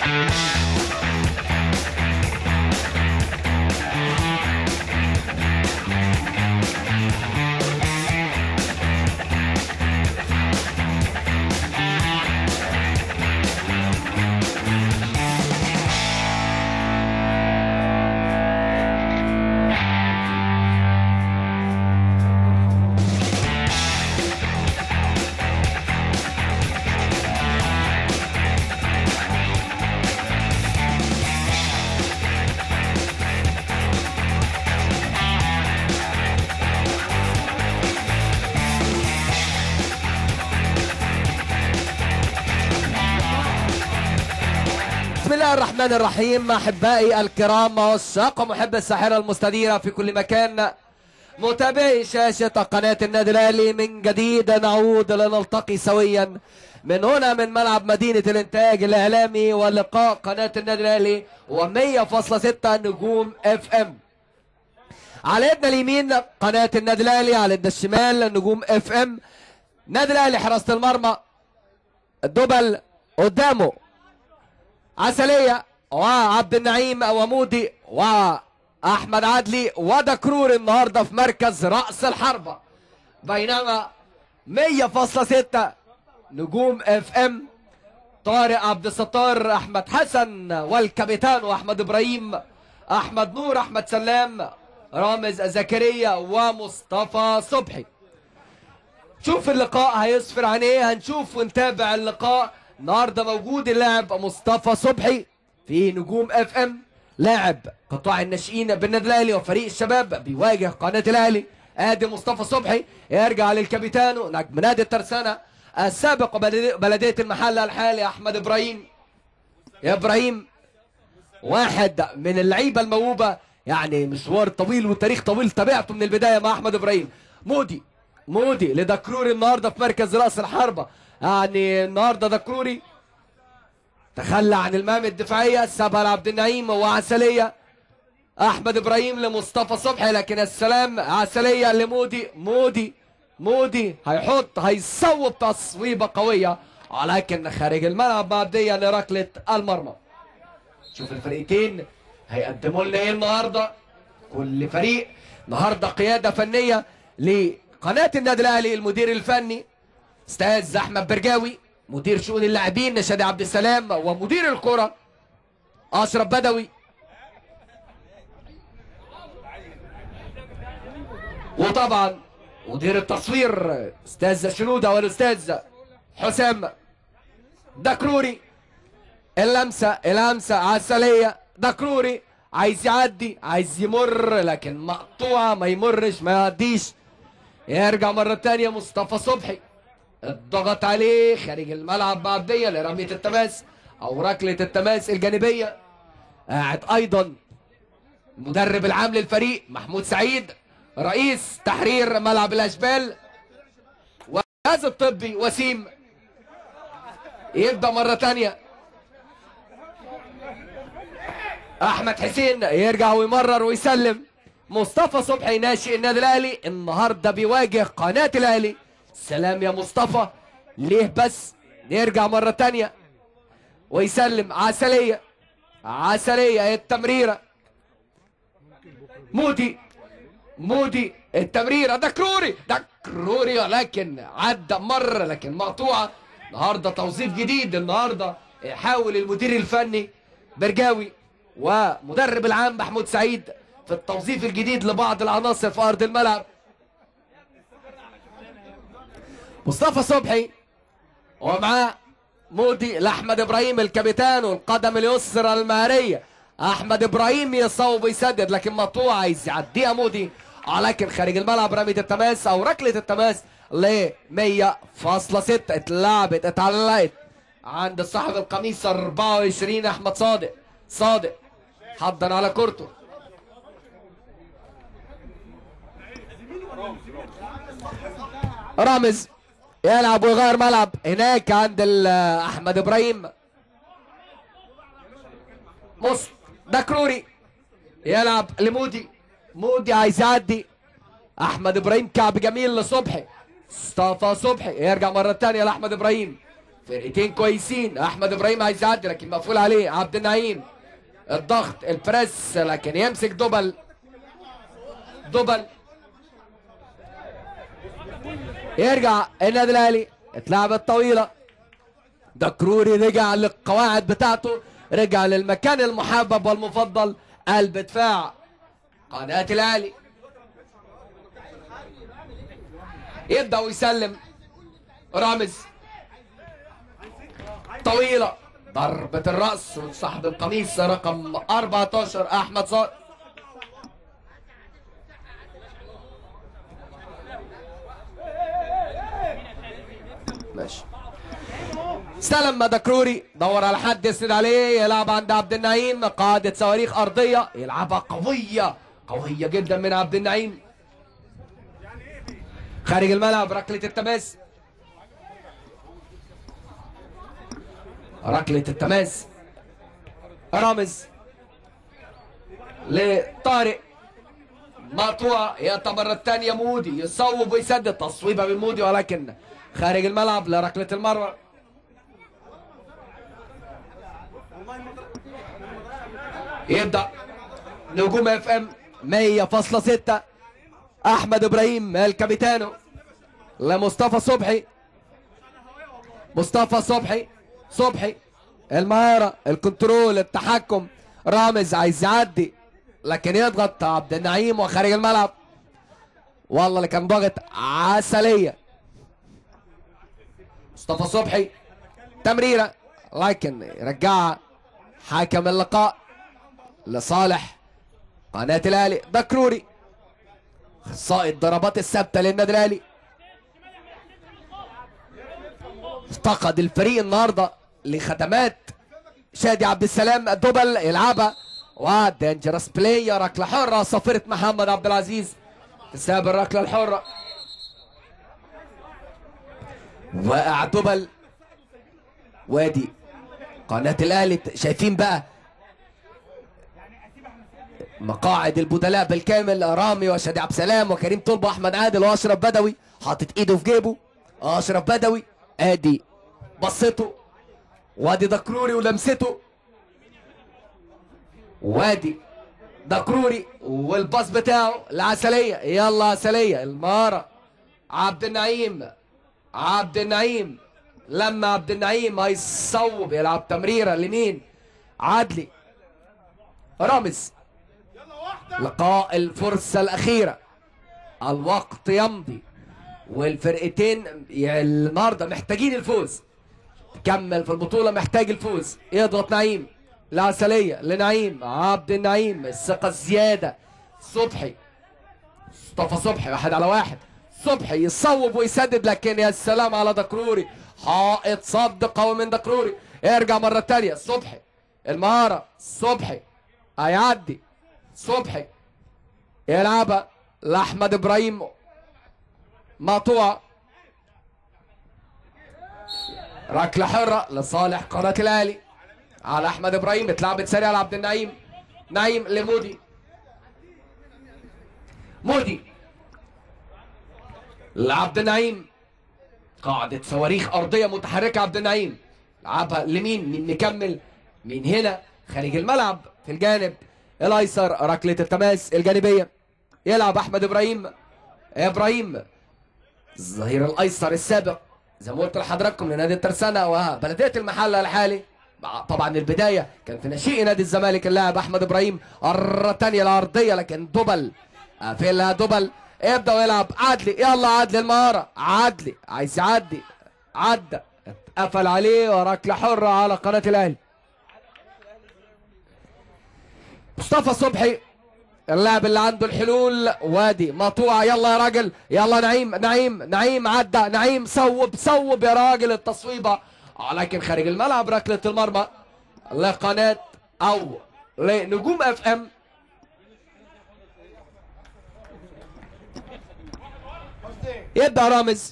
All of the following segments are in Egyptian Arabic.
بسم الله الرحمن الرحيم احبائي الكرام عشاق محب الساحره المستديره في كل مكان متابعي شاشه قناه النادي الاهلي من جديد نعود لنلتقي سويا من هنا من ملعب مدينه الانتاج الاعلامي ولقاء قناه النادي الاهلي و100.6 نجوم اف ام على يدنا اليمين قناه النادي الاهلي على يدنا الشمال نجوم اف ام نادي الاهلي حراسه المرمى الدبل قدامه عسلية وعبد النعيم ومودي وأحمد عدلي ودكرور النهاردة في مركز رأس الحربة بينما 100.6 نجوم اف ام طارق عبد الستار احمد حسن والكابيتان واحمد ابراهيم احمد نور احمد سلام رامز زكريا ومصطفى صبحي شوف اللقاء هيصفر عن ايه هنشوف ونتابع اللقاء النهارده موجود اللاعب مصطفى صبحي في نجوم اف ام لاعب قطاع الناشئين بالنادي الاهلي وفريق الشباب بيواجه قناه الاهلي ادي مصطفى صبحي يرجع للكابيتانو نجم نادي الترسانه السابق بلدي- بلديه المحله الحالي احمد ابراهيم يا ابراهيم واحد من اللعيبه الموهوبه يعني مشوار طويل وتاريخ طويل تابعته من البدايه مع احمد ابراهيم مودي مودي لدكروري النهارده في مركز راس الحربه يعني النهارده دكروري تخلى عن المهام الدفاعيه سابها لعبد النعيم وعسليه احمد ابراهيم لمصطفى صبحي لكن السلام عسليه لمودي مودي مودي هيحط هيصوب تصويبه قويه ولكن خارج الملعب معديه لركله المرمى شوف الفريقين هيقدموا لنا ايه النهارده كل فريق النهارده قياده فنيه لقناه النادي الاهلي المدير الفني استاذ احمد برجاوي مدير شؤون اللاعبين شادي عبد السلام ومدير الكره اشرف بدوي وطبعا مدير التصوير استاذ شنوده والاستاذ حسام دكروري اللمسه اللمسه عسليه دكروري عايز يعدي عايز يمر لكن مقطوعه ما يمرش ما يعديش يرجع مرة تانية مصطفى صبحي الضغط عليه خارج الملعب بعدية لرمية التماس أو ركلة التماس الجانبية قاعد أيضا المدرب العام للفريق محمود سعيد رئيس تحرير ملعب الأشبال والجهاز الطبي وسيم يبدأ مرة تانية احمد حسين يرجع ويمرر ويسلم مصطفى صبحي ناشئ النادي الاهلي النهارده بيواجه قناه الاهلي سلام يا مصطفى ليه بس نرجع مره تانية ويسلم عسليه عسليه التمريره مودي مودي التمريره ده كروري ده كروري ولكن عدى مره لكن مقطوعه النهارده توظيف جديد النهارده يحاول المدير الفني برجاوي ومدرب العام محمود سعيد في التوظيف الجديد لبعض العناصر في ارض الملعب مصطفى صبحي ومعاه مودي لاحمد ابراهيم الكابيتان والقدم اليسرى المهريه احمد ابراهيم يصوب ويسدد لكن مقطوع عايز يعديها مودي ولكن خارج الملعب رمية التماس او ركله التماس ل 100.6 اتلعبت اتعلقت عند صاحب القميص 24 احمد صادق صادق حضن على كورته رامز يلعب ويغير ملعب هناك عند ال- احمد ابراهيم مص دكروري يلعب لمودي مودي عايز يعدي احمد ابراهيم كعب جميل لصبحي مصطفى صبحي يرجع مره تانية لاحمد ابراهيم فرقتين كويسين احمد ابراهيم عايز يعدي لكن مقفول عليه عبد النعيم الضغط البريس لكن يمسك دبل دبل يرجع النادي الاهلي اتلعبت طويله دكروري رجع للقواعد بتاعته رجع للمكان المحبب والمفضل قلب دفاع قناة الاهلي يبدا ويسلم رامز طويلة ضربة الرأس من صاحب القميص رقم 14 أحمد صار ماشي استلم مدكروري دور على حد يسند عليه يلعب عند عبد النعيم قاعدة صواريخ أرضية يلعبها قوية قوية جدا من عبد النعيم خارج الملعب ركلة التماس ركلة التماس رامز لطارق مقطوعة يقطع مرة الثانية مودي يصوب ويسدد تصويبة من مودي ولكن خارج الملعب لركلة المروة يبدأ نجوم اف ام 100.6 احمد ابراهيم الكابيتانو لمصطفى صبحي مصطفى صبحي صبحي المهارة الكنترول التحكم رامز عايز يعدي لكن يضغط عبد النعيم وخارج الملعب والله اللي كان ضاغط عسلية مصطفى صبحي تمريرة لكن يرجعها حكم اللقاء لصالح قناة الاهلي دكروري اخصائي الضربات الثابتة للنادي الاهلي افتقد الفريق النهارده لخدمات شادي عبد السلام الدبل يلعبها ودينجرس بلاي ركله حره صفرة محمد عبد العزيز تساب الركله الحره واقع دبل وادي قناة الاهلي شايفين بقى مقاعد البدلاء بالكامل رامي وشادي عبد السلام وكريم طلب واحمد عادل واشرف بدوي حاطط ايده في جيبه اشرف بدوي ادي بصته وادي دكروري ولمسته وادي دكروري والباص بتاعه العسلية يلا عسلية المهارة عبد النعيم عبد النعيم لما عبد النعيم هيصوب يلعب تمريرة لمين عدلي رامز لقاء الفرصة الأخيرة الوقت يمضي والفرقتين النهارده محتاجين الفوز تكمل في البطولة محتاج الفوز يضغط نعيم العسلية لنعيم عبد النعيم الثقة الزيادة صبحي مصطفى صبحي واحد على واحد صبحي يصوب ويسدد لكن يا سلام على دكروري حائط صد قوي من دكروري ارجع مرة تانية صبحي المهارة صبحي هيعدي صبحي يلعبها لأحمد إبراهيم مقطوعة ركلة حرة لصالح قناة الأهلي على أحمد إبراهيم اتلعبت سريعة لعبد النعيم نعيم لمودي مودي لعبد النعيم قاعدة صواريخ أرضية متحركة عبد النعيم لعبها لمين مين مكمل من هنا خارج الملعب في الجانب الأيسر ركلة التماس الجانبية يلعب أحمد إبراهيم إبراهيم الظهير الايسر السابق زي ما قلت لحضراتكم لنادي الترسانه وبلديه المحله الحالي طبعا البدايه كان في نشيء نادي الزمالك اللاعب احمد ابراهيم مره ثانيه الارضيه لكن دبل قافلها دبل يبدا يلعب عدلي يلا عدلي المهاره عدلي عايز يعدي عدى اتقفل عليه وركله حره على قناه الاهلي مصطفى صبحي اللاعب اللي عنده الحلول وادي مقطوعه يلا يا راجل يلا نعيم نعيم نعيم عدى نعيم صوب صوب يا راجل التصويبه لكن خارج الملعب ركله المرمى لقناه او لنجوم اف ام يبدا رامز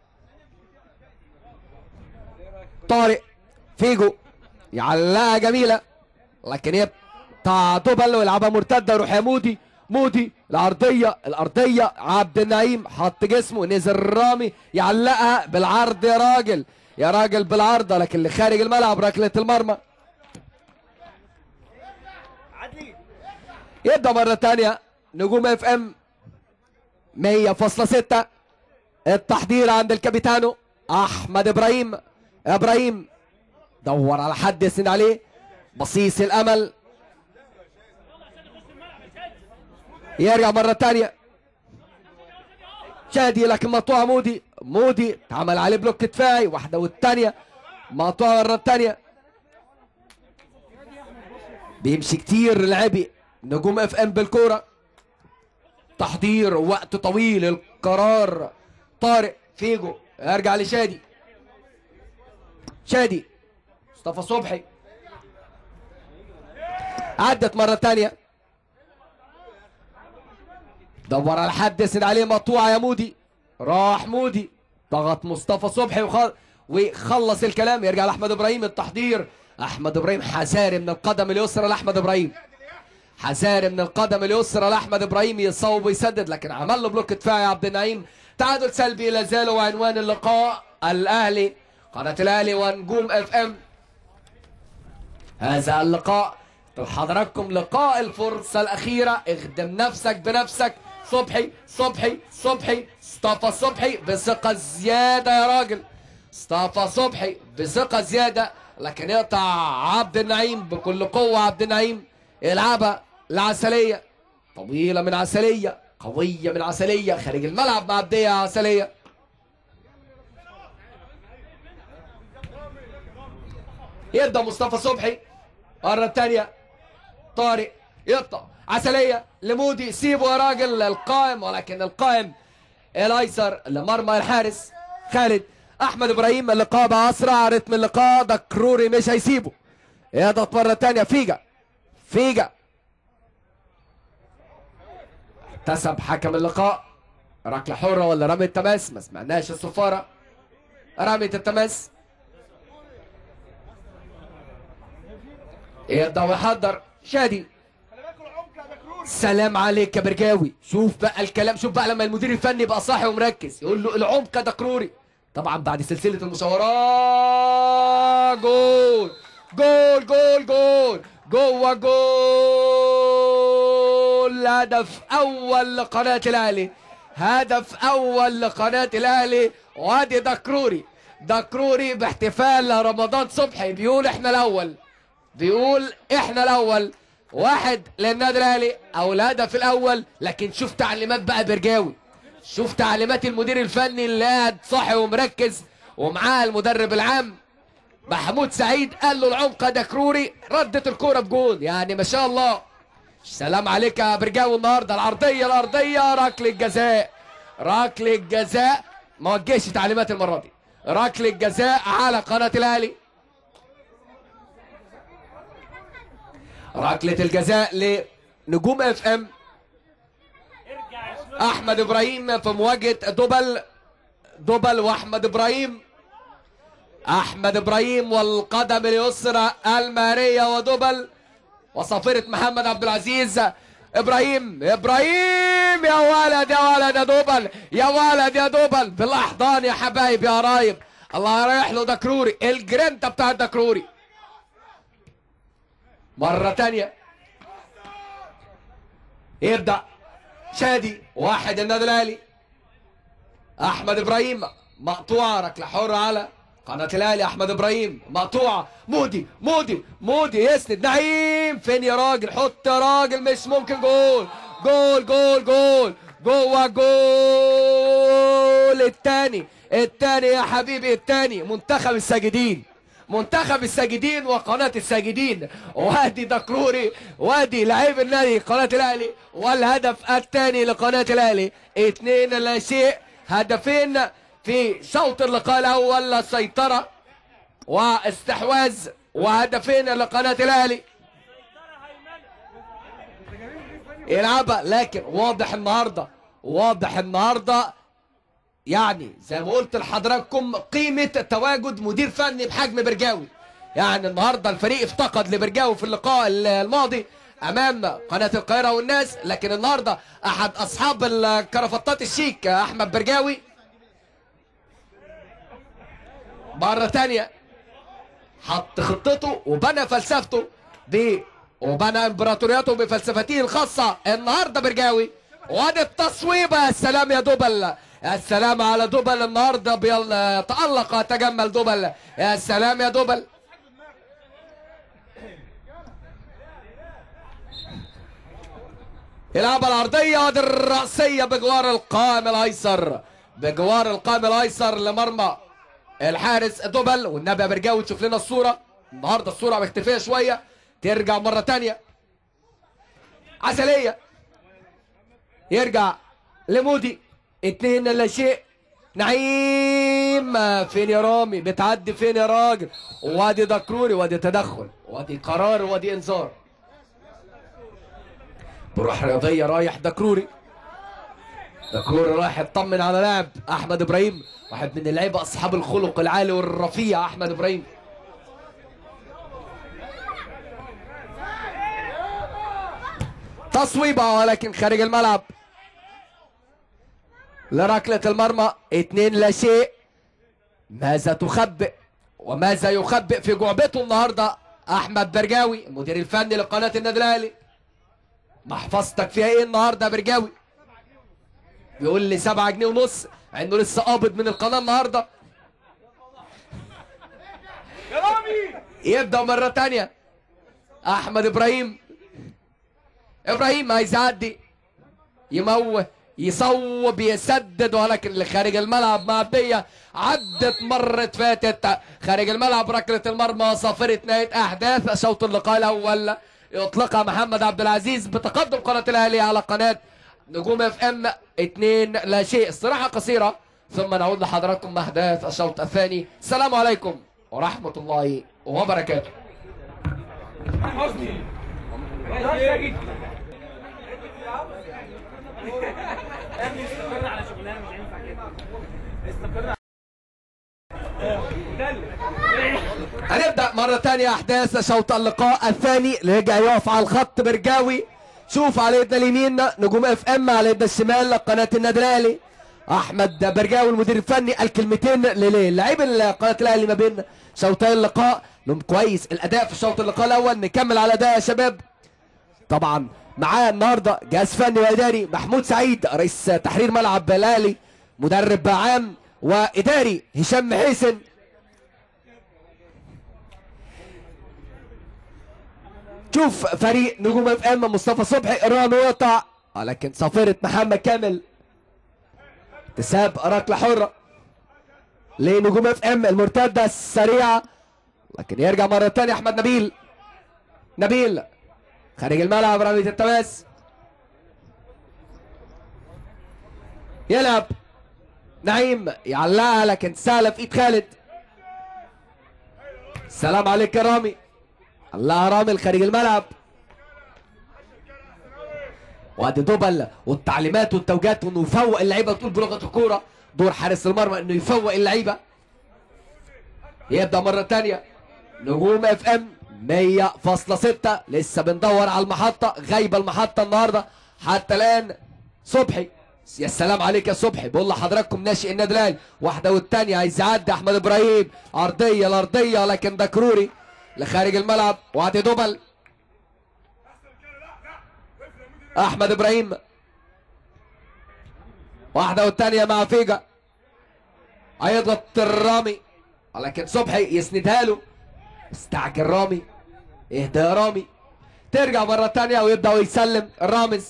طارق فيجو يعلقها جميله لكن يبقى بتاع دبل ويلعبها مرتده يروح يا مودي مودي الارضيه الارضيه عبد النعيم حط جسمه نزل رامي يعلقها بالعرض يا راجل يا راجل بالعارضة لكن اللي خارج الملعب ركلة المرمى يبدأ مرة تانية نجوم اف ام 100.6 التحضير عند الكابيتانو احمد ابراهيم ابراهيم دور على حد يسند عليه بصيص الامل يرجع مرة تانية شادي لكن مقطوعة مودي مودي اتعمل عليه بلوك دفاعي واحدة والتانية مقطوعة مرة تانية بيمشي كتير لعبي نجوم اف ام بالكورة تحضير وقت طويل القرار طارق فيجو ارجع لشادي شادي مصطفى صبحي عدت مرة تانية دور على حد يسند عليه مقطوعة يا مودي راح مودي ضغط مصطفى صبحي وخل... وخلص الكلام يرجع لاحمد ابراهيم التحضير احمد ابراهيم حساري من القدم اليسرى لاحمد ابراهيم حساري من القدم اليسرى لاحمد ابراهيم يصوب ويسدد لكن عمل له بلوك دفاعي عبد النعيم تعادل سلبي لا زال وعنوان اللقاء الاهلي قناه الاهلي ونجوم اف ام هذا اللقاء حضراتكم لقاء الفرصه الاخيره اخدم نفسك بنفسك صبحي صبحي صبحي مصطفى صبحي بثقه زياده يا راجل مصطفى صبحي بثقه زياده لكن يقطع عبد النعيم بكل قوه عبد النعيم يلعبها العسليه طويله من عسليه قويه من عسليه خارج الملعب مع عبديه عسليه يبدا مصطفى صبحي مرة تانية طارق يقطع عسلية لمودي سيبه يا راجل القائم ولكن القائم الايسر لمرمى الحارس خالد احمد ابراهيم اللقاء بقى اسرع رتم اللقاء دكروري مش هيسيبه يضغط مرة تانية فيجا فيجا احتسب حكم اللقاء ركلة حرة ولا رمية تماس ما سمعناش الصفارة رمية التماس يقدر ويحضر شادي سلام عليك يا برجاوي شوف بقى الكلام شوف بقى لما المدير الفني يبقى صاحي ومركز يقول له العمق يا دكروري طبعا بعد سلسله المشاورات جول جول جول جول جوه جول هدف اول لقناه الاهلي هدف اول لقناه الاهلي وادي دكروري دكروري باحتفال رمضان صبحي بيقول احنا الاول بيقول احنا الاول واحد للنادي الاهلي او الهدف الاول لكن شوف تعليمات بقى برجاوي شوف تعليمات المدير الفني اللي قاعد صاحي ومركز ومعاه المدرب العام محمود سعيد قال له العمق ده كروري ردت الكوره بجول يعني ما شاء الله سلام عليك يا برجاوي النهارده العرضيه الارضيه ركله جزاء ركله جزاء ما وجهش تعليمات المره دي ركله جزاء على قناه الاهلي ركلة الجزاء لنجوم اف ام احمد ابراهيم في مواجهة دبل دبل واحمد ابراهيم احمد ابراهيم والقدم اليسرى المارية ودبل وصافرة محمد عبد العزيز ابراهيم ابراهيم يا ولد يا ولد يا دبل يا ولد يا دبل بالاحضان يا حبايب يا قرايب الله يريح له دكروري الجرينتا بتاع دكروري مرة تانية يبدأ شادي واحد النادي الأهلي أحمد إبراهيم مقطوعة ركلة حرة على قناة الأهلي أحمد إبراهيم مقطوعة مودي مودي مودي يسند نعيم فين يا راجل حط يا راجل مش ممكن جول جول جول جول جوه جول التاني التاني يا حبيبي التاني منتخب الساجدين منتخب الساجدين وقناة الساجدين وادي دكروري وادي لعيب النادي قناة الاهلي والهدف الثاني لقناة الاهلي اثنين لا شيء هدفين في شوط اللقاء الاول سيطرة واستحواذ وهدفين لقناة الاهلي يلعبها لكن واضح النهارده واضح النهارده يعني زي ما قلت لحضراتكم قيمة تواجد مدير فني بحجم برجاوي يعني النهاردة الفريق افتقد لبرجاوي في اللقاء الماضي امام قناة القاهرة والناس لكن النهاردة احد اصحاب الكرافتات الشيك احمد برجاوي مرة تانية حط خطته وبنى فلسفته ب وبنى امبراطوريته بفلسفته الخاصة النهارده برجاوي وادي التصويبة يا سلام يا دبل يا سلام على دبل النهارده بيتألق ويتجمل دبل يا سلام يا دبل يلعب العرضية وادي الرأسية بجوار القائم الأيسر بجوار القائم الأيسر لمرمى الحارس دبل والنبي يا برجاوي تشوف لنا الصورة النهارده الصورة مختفية شوية ترجع مرة تانية عسلية يرجع لمودي اتنين لا شيء نعيم فين يا رامي بتعدي فين يا راجل وادي دكروري وادي تدخل وادي قرار وادي انذار بروح رياضية رايح دكروري دكروري رايح يطمن على لاعب احمد ابراهيم واحد من اللعيبه اصحاب الخلق العالي والرفيع احمد ابراهيم تصويبه ولكن خارج الملعب لركلة المرمى اتنين لا شيء ماذا تخبئ وماذا يخبئ في جعبته النهارده احمد برجاوي المدير الفني لقناه النادي الاهلي محفظتك فيها ايه النهارده يا برجاوي بيقول لي 7 جنيه ونص انه لسه قابض من القناه النهارده يا رامي يبدا مره تانية احمد ابراهيم ابراهيم عايز يعدي يموه يصوب يسدد ولكن لخارج الملعب معديه عدت مرت فاتت خارج الملعب ركله المرمى صافره نهايه احداث شوط اللقاء الاول يطلقها محمد عبد العزيز بتقدم قناه الاهلي على قناه نجوم اف ام اتنين لا شيء استراحه قصيره ثم نعود لحضراتكم احداث الشوط الثاني السلام عليكم ورحمه الله وبركاته حسني حسني يا ابني استقرنا على شغلانه مش هينفع كده استقرنا هنبدا مره تانية احداث شوط اللقاء الثاني اللي رجع يقف على الخط برجاوي شوف على يدنا اليمين نجوم اف ام على يدنا الشمال قناه النادي الاهلي احمد برجاوي المدير الفني الكلمتين للاعيب قناه الاهلي ما بين شوطي اللقاء لهم كويس الاداء في شوط اللقاء الاول نكمل على ده يا شباب طبعا معاه النهارده جهاز فني واداري محمود سعيد رئيس تحرير ملعب الاهلي مدرب عام واداري هشام محيسن شوف فريق نجوم اف ام مصطفى صبحي رامي وقطع ولكن صافرة محمد كامل تساب ركلة حرة لنجوم اف ام المرتدة السريعة لكن يرجع مرة تانية احمد نبيل نبيل خارج الملعب رمية التماس يلعب نعيم يعلقها لكن سهلة في ايد خالد السلام عليك يا رامي الله رامي خارج الملعب وادي دوبل والتعليمات والتوجيهات انه يفوق اللعيبه تقول بلغه الكوره دور حارس المرمى انه يفوق اللعيبه يبدا مره ثانيه نجوم اف ام 100.6 لسه بندور على المحطه غايبه المحطه النهارده حتى الان صبحي يا سلام عليك يا صبحي بقول لحضراتكم ناشئ النادي الاهلي واحده والثانيه عايز يعدي احمد ابراهيم ارضيه الارضيه لكن ده كروري لخارج الملعب وادي دوبل احمد ابراهيم واحده والثانيه مع فيجا هيضغط الرامي ولكن صبحي يسندها له استعجل رامي اهدى يا رامي ترجع مره ثانيه ويبدا ويسلم الرامز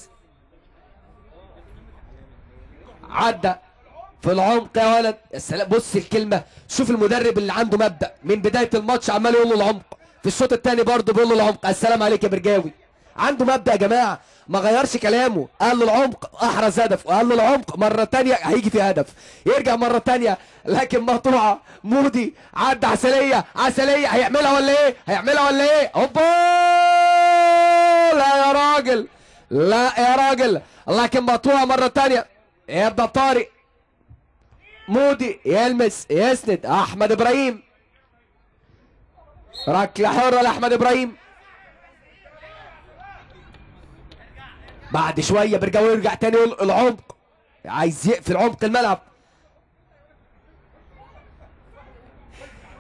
عدى في العمق يا ولد يا سلام بص الكلمه شوف المدرب اللي عنده مبدا من بدايه الماتش عمال يقول له العمق في الشوط الثاني برضه بيقول له العمق السلام عليك يا برجاوي عنده مبدا يا جماعه ما غيرش كلامه قال له العمق احرز هدف وقال له العمق مره ثانيه هيجي في هدف يرجع مره ثانيه لكن مقطوعه مودي عدى عسليه عسليه هيعملها ولا ايه هيعملها ولا ايه هوبا لا يا راجل لا يا راجل لكن مقطوعه مره ثانيه يبدا طارق مودي يلمس يسند احمد ابراهيم ركله حره لاحمد ابراهيم بعد شويه برجع ويرجع تاني يقول العمق عايز يقفل عمق الملعب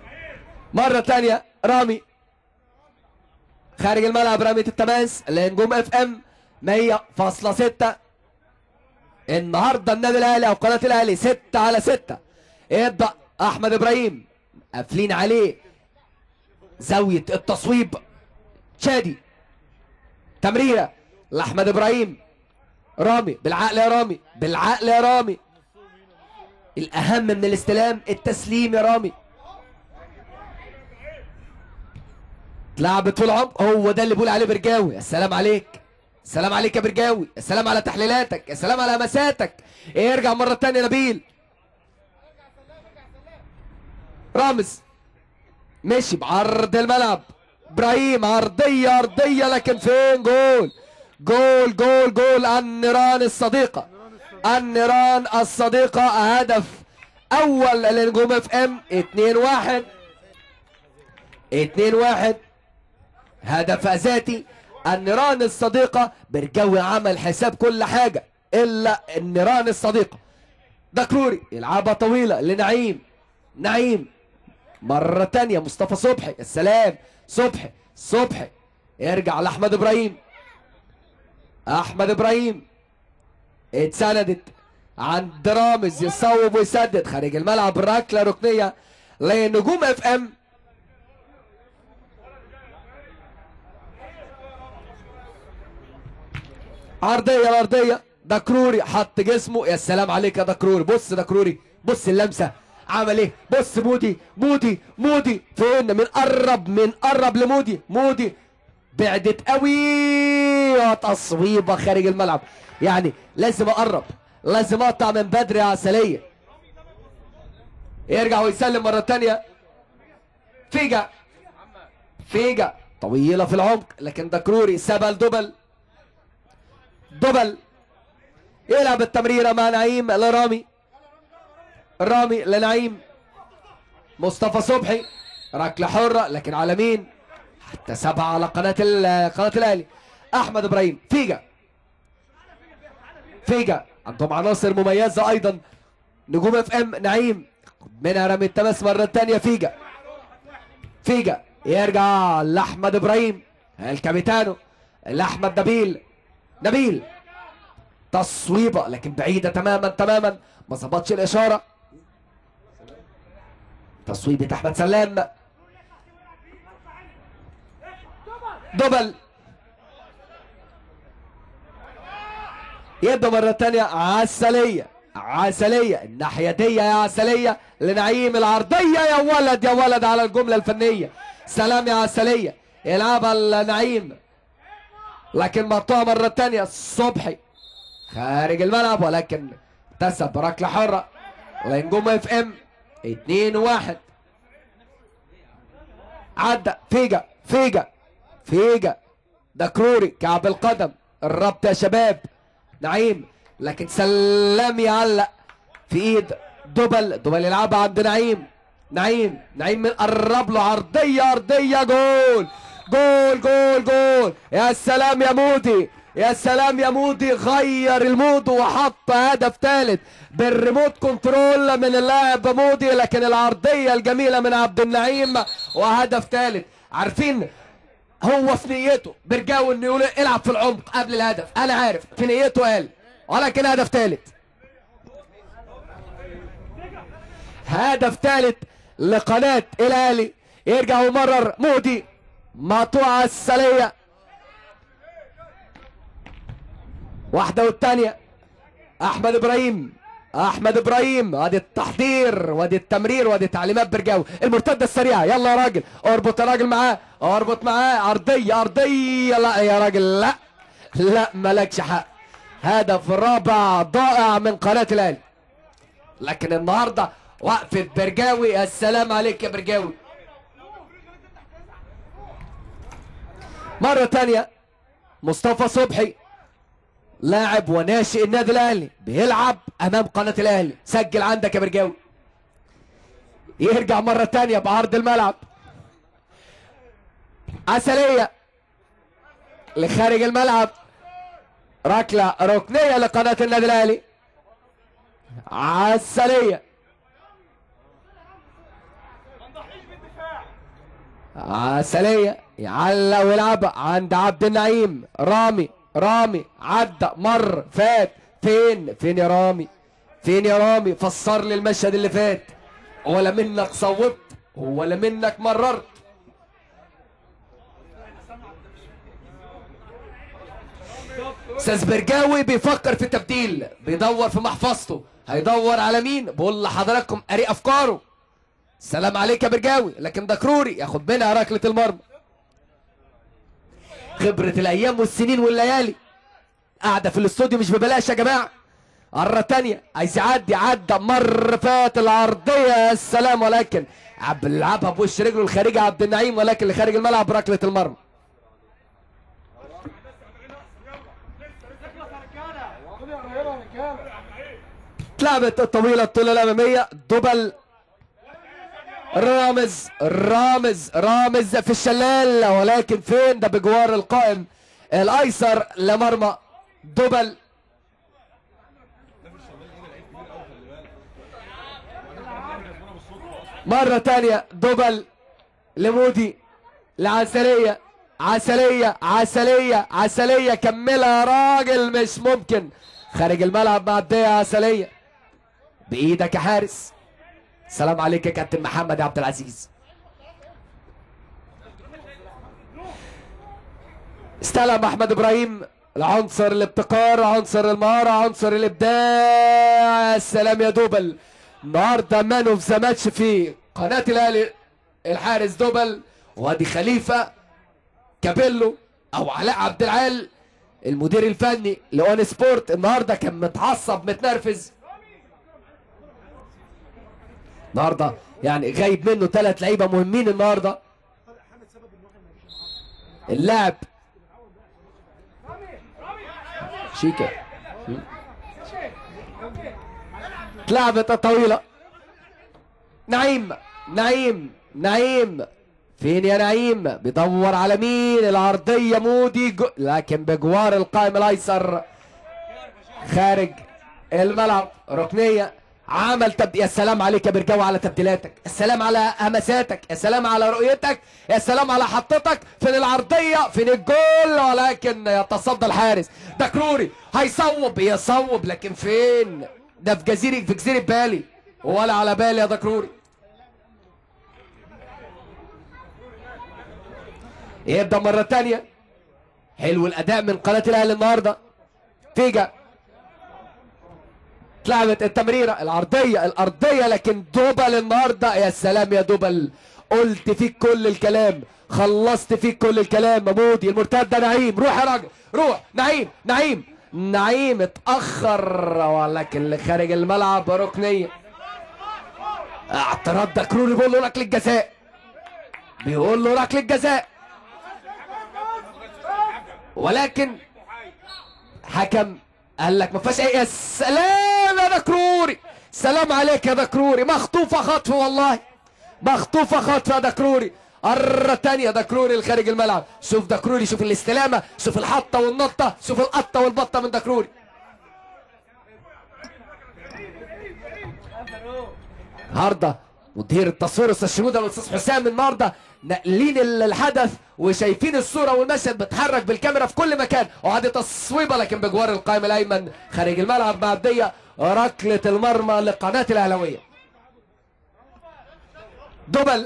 مرة تانية رامي خارج الملعب رامي التماس لنجوم اف ام 100.6 النهارده النادي الاهلي او قناه الاهلي 6 على 6 يبدا احمد ابراهيم قافلين عليه زاويه التصويب شادي تمريره لاحمد ابراهيم رامي بالعقل يا رامي بالعقل يا رامي الاهم من الاستلام التسليم يا رامي اتلعبت في العمق هو ده اللي بقول عليه برجاوي السلام عليك السلام عليك يا برجاوي السلام على تحليلاتك السلام على مساتك ارجع مرة تانية نبيل رامز مشي بعرض الملعب ابراهيم عرضية عرضية لكن فين جول جول جول جول النيران الصديقة النيران الصديقة هدف اول لنجوم اف ام 2 1 2 1 هدف ذاتي النيران الصديقة برجوي عمل حساب كل حاجة إلا النيران الصديقة دكروري يلعبها طويلة لنعيم نعيم مرة تانية مصطفى صبحي السلام صبحي صبحي يرجع لأحمد إبراهيم أحمد إبراهيم اتسندت عند رامز يصوب ويسدد خارج الملعب ركلة ركنية لنجوم اف ام عرضيه الارضيه دكروري حط جسمه يا سلام عليك يا دكروري بص دكروري بص اللمسه عمل ايه بص مودي مودي مودي فين من قرب من قرب لمودي مودي بعدت قوي تصويبه خارج الملعب يعني لازم اقرب لازم اقطع من بدري يا عسليه يرجع ويسلم مره تانية فيجا فيجا طويله في العمق لكن دكروري سبل دبل دبل يلعب التمريرة مع نعيم لرامي رامي لنعيم مصطفى صبحي ركلة حرة لكن على مين حتى سبعة على قناة ال- قناة الأهلي أحمد إبراهيم فيجا فيجا عندهم عناصر مميزة أيضا نجوم اف ام نعيم منها رمي التماس مرة تانية فيجا فيجا يرجع لأحمد إبراهيم الكابيتانو لأحمد نبيل نبيل تصويبه لكن بعيده تماما تماما ما ظبطش الاشاره تصويبه احمد سلام دبل يبدا مره تانية عسليه عسليه الناحيه دي يا عسليه لنعيم العرضيه يا ولد يا ولد على الجمله الفنيه سلام يا عسليه يلعبها لنعيم لكن مقطوعه مره تانية صبحي خارج الملعب ولكن اكتسب ركله حره لنجوم اف ام 2 1 عدى فيجا فيجا فيجا دكروري كعب القدم الربط يا شباب نعيم لكن سلام يعلق في ايد دبل دبل يلعبها عند نعيم نعيم نعيم من قرب له عرضيه عرضيه جول جول جول جول يا سلام يا مودي يا سلام يا مودي غير المود وحط هدف ثالث بالريموت كنترول من اللاعب مودي لكن العرضيه الجميله من عبد النعيم وهدف ثالث عارفين هو في نيته برجاوي انه يقول العب في العمق قبل الهدف انا عارف في نيته قال ولكن هدف ثالث هدف ثالث لقناة الاهلي يرجع ويمرر مودي مقطوعة السلية واحدة والتانية احمد ابراهيم احمد ابراهيم ادي التحضير وادي التمرير وادي تعليمات برجاوي المرتده السريعه يلا يا راجل اربط يا راجل معاه اربط معاه عرضيه عرضيه لا يا راجل لا لا مالكش حق هدف رابع ضائع من قناه الاهلي لكن النهارده وقفه برجاوي السلام عليك يا برجاوي مره تانية مصطفى صبحي لاعب وناشئ النادي الاهلي بيلعب امام قناه الاهلي سجل عندك يا برجاوي يرجع مره تانية بعرض الملعب عسليه لخارج الملعب ركله ركنيه لقناه النادي الاهلي عسليه عسلية يعلق ويلعبها عند عبد النعيم رامي رامي عدى مر فات فين فين يا رامي فين يا رامي فسر لي المشهد اللي فات ولا منك صوبت ولا منك مررت استاذ برجاوي بيفكر في التبديل بيدور في محفظته هيدور على مين بقول لحضراتكم قاري افكاره سلام عليك يا برجاوي لكن ده كروري ياخد منها ركله المرمى خبره الايام والسنين والليالي قاعده في الاستوديو مش ببلاش يا جماعه مرة تانية عايز يعدي عدى مر فات العرضية السلام ولكن عب لعبها بوش رجله الخارجي عبد النعيم ولكن اللي خارج الملعب ركلة المرمى اتلعبت الطويلة الطولة الأمامية دبل رامز رامز رامز في الشلال ولكن فين ده بجوار القائم الأيسر لمرمى دبل مرة تانية دبل لمودي لعسلية عسلية عسلية عسلية كملها يا راجل مش ممكن خارج الملعب معدية عسلية بإيدك يا حارس سلام عليك يا كابتن محمد عبد العزيز استلم احمد ابراهيم العنصر الابتكار عنصر المهارة عنصر الابداع السلام يا دوبل النهارده مان اوف ذا ماتش في قناة الاهلي الحارس دوبل وادي خليفة كابيلو او علاء عبد العال المدير الفني لاون سبورت النهارده كان متعصب متنرفز النهارده يعني غايب منه ثلاث لعيبه مهمين النهارده اللاعب شيكا اتلعبت الطويله نعيم نعيم نعيم فين يا نعيم بيدور على مين العرضيه مودي جو لكن بجوار القائم الايسر خارج الملعب ركنيه عمل تبدي يا سلام عليك يا برجاوي على تبديلاتك يا سلام على همساتك يا سلام على رؤيتك يا سلام على حطتك فين العرضيه فين الجول ولكن يتصدى الحارس ده كروري هيصوب يصوب لكن فين ده في جزيره في جزيره بالي ولا على بالي يا دكروري يبدا مره تانية حلو الاداء من قناه الاهلي النهارده فيجا اتلعبت التمريره العرضيه الارضيه لكن دوبل النهارده يا سلام يا دوبل قلت فيك كل الكلام خلصت فيك كل الكلام مودي المرتده نعيم روح يا راجل روح نعيم نعيم نعيم اتاخر ولكن اللي خارج الملعب ركنيه اعتراض دكروري بيقول له ركله جزاء بيقول له ركله جزاء ولكن حكم قال لك ما فيهاش ايه يا سلام يا دكروري سلام عليك يا دكروري مخطوفه خطف والله مخطوفه خطف يا دكروري مرة تانية دكروري لخارج الملعب شوف دكروري شوف الاستلامة شوف الحطة والنطة شوف القطة والبطة من دكروري النهارده مدير التصوير استاذ شنودة والاستاذ حسام النهارده ناقلين ال- الحدث وشايفين الصوره والمشهد بتحرك بالكاميرا في كل مكان وعادي تصويبه لكن بجوار القائم الايمن خارج الملعب معديه ركله المرمى لقناه الاهلاويه دبل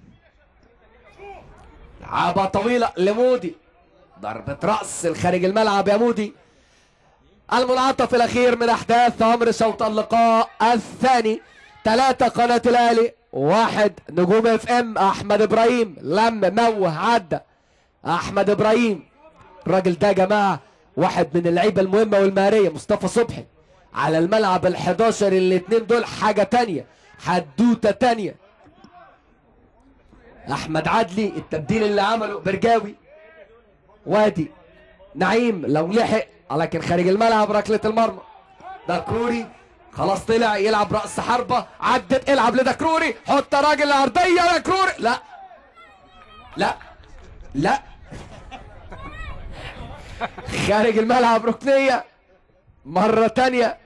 لعبه طويله لمودي ضربه راس الخارج الملعب يا مودي المنعطف الاخير من احداث عمر شوط اللقاء الثاني ثلاثة قناة الاهلي واحد نجوم اف ام احمد ابراهيم لم موه عدى احمد ابراهيم الراجل ده يا جماعة واحد من اللعيبة المهمة والمهارية مصطفى صبحي على الملعب ال11 الاتنين دول حاجة تانية حدوتة تانية احمد عدلي التبديل اللي عمله برجاوي وادي نعيم لو لحق لكن خارج الملعب ركله المرمى دكروري خلاص طلع يلعب راس حربه عدت العب لدكروري حط راجل عرضيه دكروري لا لا لا خارج الملعب ركنيه مره تانية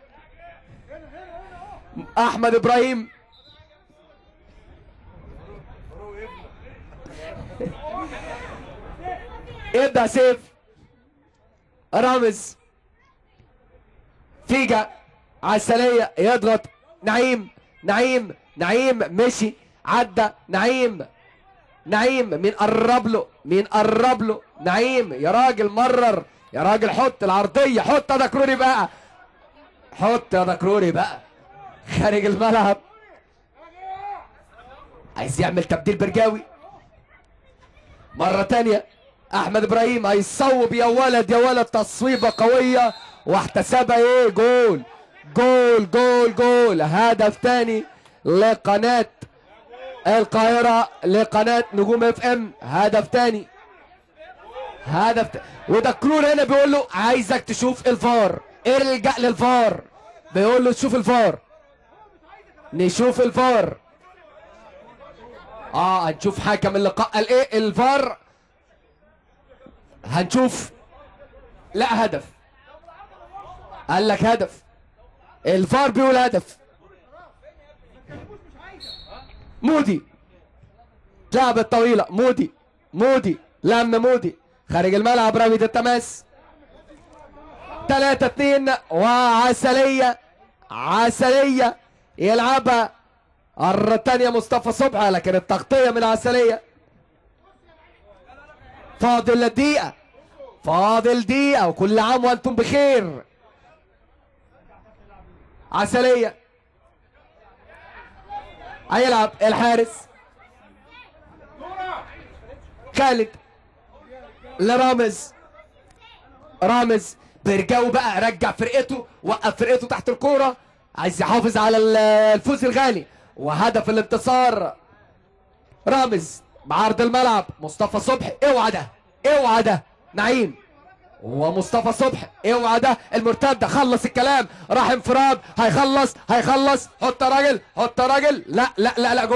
احمد ابراهيم يبدأ سيف رامز فيجا عسلية يضغط نعيم نعيم نعيم مشي عدى نعيم نعيم مين قرب له مين قرب له نعيم يا راجل مرر يا راجل حط العرضية حط يا دكروري بقى حط يا دكروري بقى خارج الملعب عايز يعمل تبديل برجاوي مرة تانية احمد ابراهيم هيصوب يا ولد يا ولد تصويبة قوية واحتسبها ايه جول جول جول جول هدف تاني لقناة القاهرة لقناة نجوم اف ام هدف تاني هدف ت... وده كرور هنا بيقول له عايزك تشوف الفار ارجع للفار بيقول له تشوف الفار نشوف الفار اه هنشوف حكم اللقاء قال ايه الفار هنشوف لا هدف قال لك هدف الفار بيقول هدف مودي لعبة طويلة مودي مودي لم مودي خارج الملعب رمية التماس 3 2 وعسلية عسلية يلعبها مرة تانية مصطفى صبحي لكن التغطية من عسلية فاضل دقيقة فاضل دقيقة وكل عام وانتم بخير عسلية هيلعب الحارس خالد لرامز رامز برجاو بقى رجع فرقته وقف فرقته تحت الكوره عايز يحافظ على ال- الفوز الغالي وهدف الانتصار رامز بعرض الملعب مصطفى صبحي اوعى ده اوعى ده نعيم ومصطفى صبحي اوعى ده المرتده خلص الكلام راح انفراد هيخلص هيخلص حط يا راجل حط يا راجل لا لا لا لا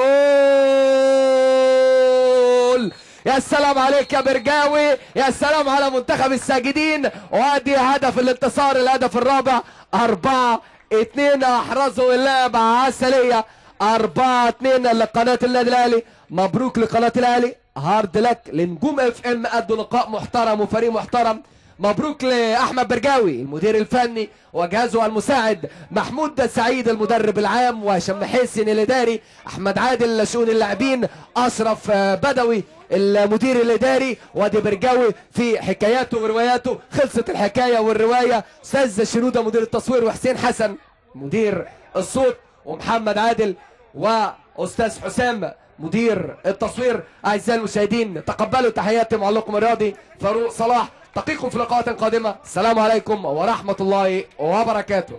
جول يا سلام عليك يا برجاوي يا سلام على منتخب الساجدين وادي هدف الانتصار الهدف الرابع أربعة اتنين احرزوا اللاعب عسلية أربعة اتنين لقناة النادي الأهلي مبروك لقناة الأهلي هارد لك لنجوم اف ام ادوا لقاء محترم وفريق محترم مبروك لاحمد برجاوي المدير الفني وجهازه المساعد محمود سعيد المدرب العام وهشام حسين الاداري احمد عادل شؤون اللاعبين اشرف آه، بدوي المدير الاداري وادي برجاوي في حكاياته ورواياته خلصت الحكايه والروايه استاذ شنوده مدير التصوير وحسين حسن مدير الصوت ومحمد عادل واستاذ حسام مدير التصوير اعزائي المشاهدين تقبلوا تحياتي معلقكم الرياضي فاروق صلاح تقيكم في لقاءات قادمه السلام عليكم ورحمه الله وبركاته